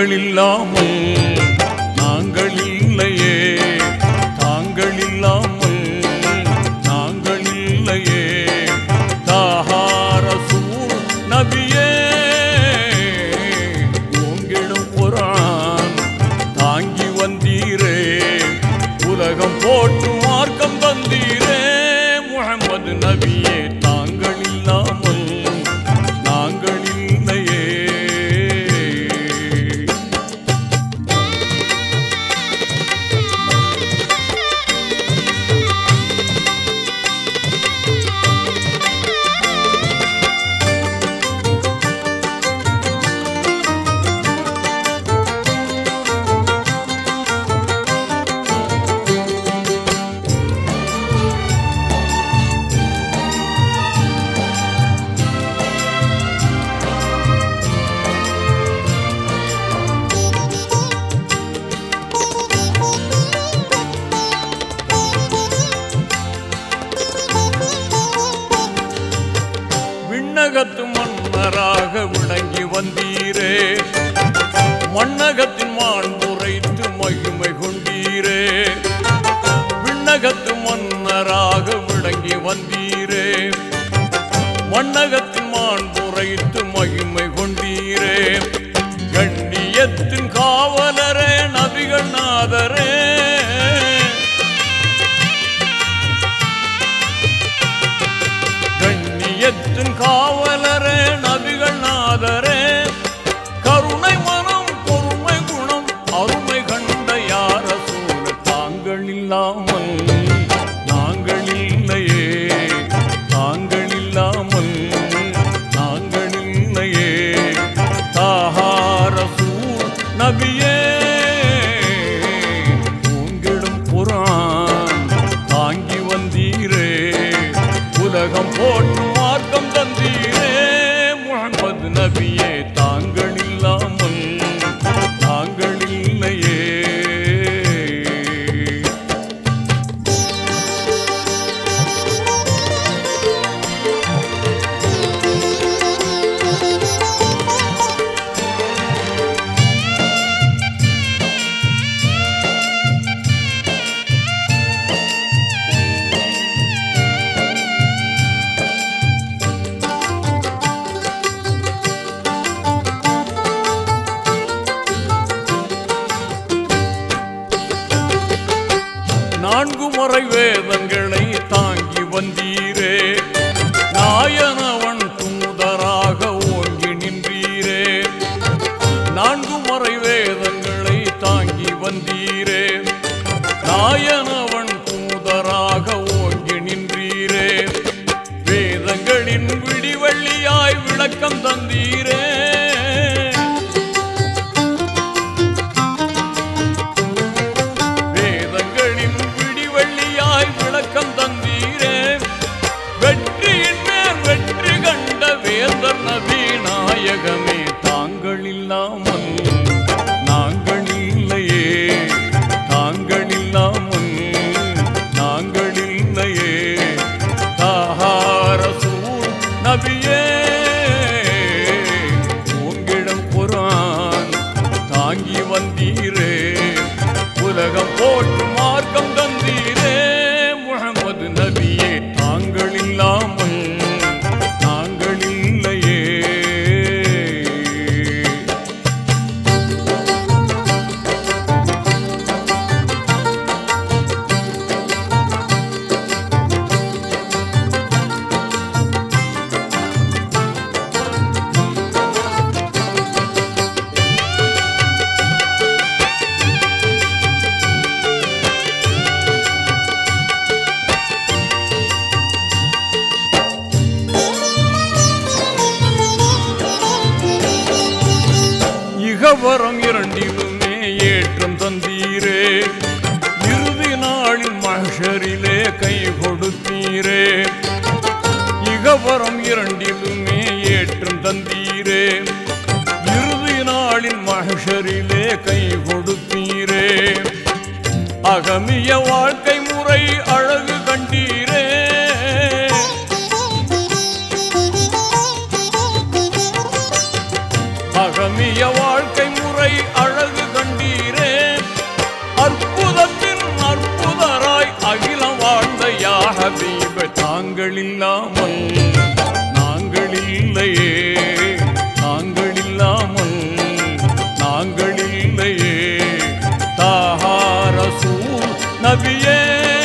தாங்கள் இல்லாமல் நாங்கள் இல்லையே தாங்கள் இல்லாமல் நாங்கள் இல்லையே தாஹார சூர் நபியே உங்கிடும் குரான் தாங்கி வந்தீரே உலகம் போற்று மார்க்கம் தந்தீரே முகமது நபியே தாங்கள் இல்லாமல் நாங்கள் இல்லையே விண்ணகத்து மன்னராக விளங்கி வந்தீரே மண்ணகத்தின் மாண்புரைத்து மகிமை கொண்டீரே விண்ணகத்து மன்னராக விளங்கி வந்தீரே மண்ணகத்தின் மாண்புரைத்து மகிமை கொண்டீரே கண்ணியத்தின் காவலரே நபிகள் நாதரே கண்ணியத்தின் காவலரே நபிகள் நாதரே கருணை மனம் பொறுமை குணம் அருமை கண்ட யார சூழ தாங்கள் இல்லாமல் நாங்கள் இல்லையே தாங்கள் இல்லாமல் நாங்கள் இல்லையே தாஹார சூர் நபியே உங்கிடும் புறான் தாங்கி வந்தீரே உலகம் போற்று மார்க்கம் தந்தீரே முகமது நபியே தாங்கள் இல்லாமல் தாங்கள் இல்லையே நான்கு முறை வேதங்களை தாங்கி வந்தீரே நாயனவன் தூதராக ஓங்கி நின்றீரே நான்கு முறை வேதங்களை தாங்கி வந்தீரே நாயனவன் தூதராக ஓங்கி நின்றீரே வேதங்களின் விடிவெள்ளியாய் விளக்கம் தந்தீரே வேதங்களின் விடிவெள்ளியாய் விளக்கம் தந்தீரே வெற்றியின் மேல் வெற்றி கண்ட வேந்தர் நபி நாயகமே தாங்கள் இல்லாமல் நாங்கள் இல்லையே தாங்கள் இல்லாமல் நாங்கள் இல்லையே தாஹார சூர் நபியே உங்கிடம் குரான் தாங்கி வந்தீரே உலகம் போற்று மார்க்கம் தந்தீரே முகமது நபியே தாங்கள் இல்லாமல் நாங்கள் இல்லையே இகவரம் இரண்டிலுமே ஏற்றம் தந்தீரே இறுதி நாளில் மஷரிலே கை கொடுத்தீரே இகவரம் இரண்டிலுமே ஏற்றம் தந்தீரே இறுதி நாளில் மஷரிலே கை கொடுத்தீரே அகமிய வாழ்க்கை முறை அழகு கண்டீரே அகமிய வாழ்க்கை முறை வாழ்ந்த யா ஹபீப தாங்கள் இல்லாமல் நாங்கள் இல்லையே நாங்கள் இல்லாமல் நாங்கள் இல்லையே தாஹாரசூ நபியே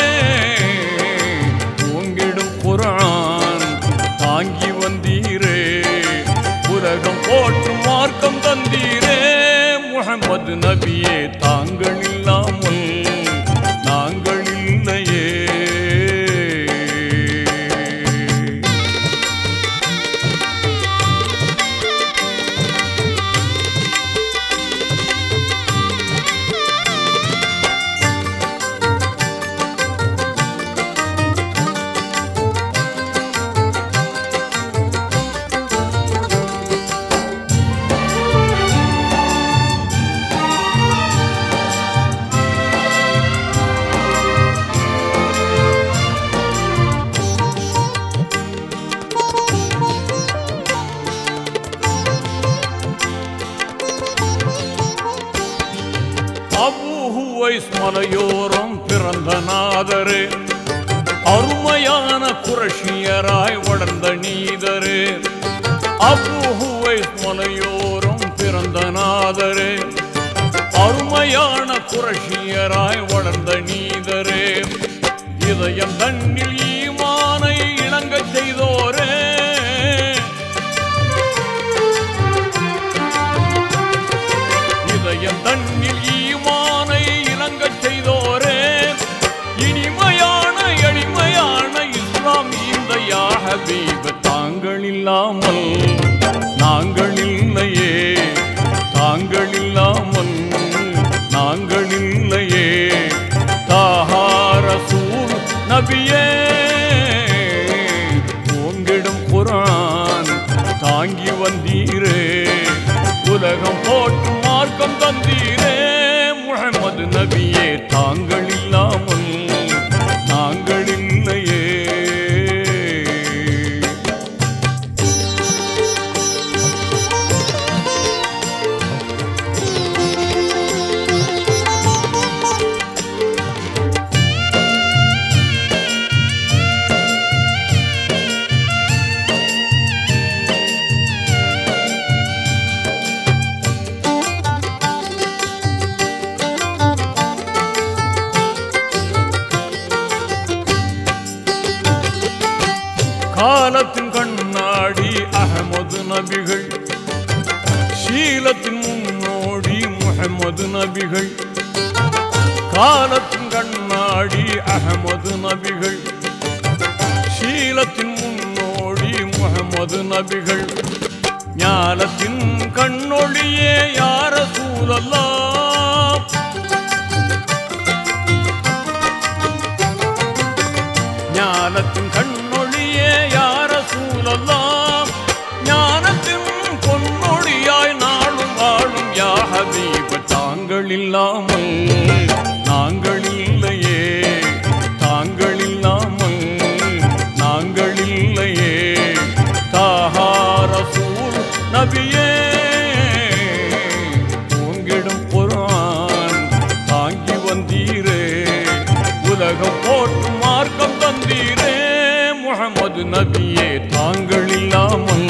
உங்கிடும் குரான் தாங்கி வந்தீரே உலகம் போற்றும் மார்க்கம் தந்தீரே முகமது நபியே தாங்கள் இல்லாமல் நாங்கள் இல்லையே அபூஹுவைஸ் மலையோரம் பிறந்த நாதரே அருமையான குரஷியராய் வளர்ந்த நீதரே அபூஹுவைஸ் மலையோரம் பிறந்த நாதரே அருமையான குரஷியராய் வளர்ந்த நீதரே இதயம் தன்னில் ஈமானை இணங்கச் செய்தோரே இதயம் தன்னில் ஈமானை இணங்கச் செய்தோரே இனிமையான எளிமையான இஸ்லாம் இந்த யா ஹபீப் தாங்கள் இல்லாமல் நாங்கள் இல்லையே தாங்கள் இல்லாமல் நாங்கள் இல்லையே தாஹாரசூல் நபியே உங்கிடும் குரான் தாங்கி வந்தீரே உலகம் போற்றும் மார்க்கம் தந்தீரே முகமது நபியே தாங்கள் இல்லாமல் நாங்கள் இல்லையே காலத்தின் கண்ணாடி அகமது நபிகள் சீலத்தின் முன்னோடி முகமது நபிகள் காலத்தின் கண்ணாடி அகமது நபிகள் சீலத்தின் முன்னோடி முகமது நபிகள் ஞானத்தின் கண்ணொளியே யார சூழல்லாம் ஞானத்தின் கண்ணொளியே யார சூழல்லாம் ஞானத்தின் பொன்னொழியாய் நாளும் வாழும் யா ஹபீப் தாங்கள் இல்லாமல் நாங்கள் இல்லையே தாங்கள் இல்லாமல் நாங்கள் இல்லையே தாஹார சூழ் நபியே உங்கிடும் குரான் தாங்கி வந்தீரே உலகம் போற்றும் மார்க்கம் தந்தீரே முகமது நபியே தாங்கள் இல்லாமல்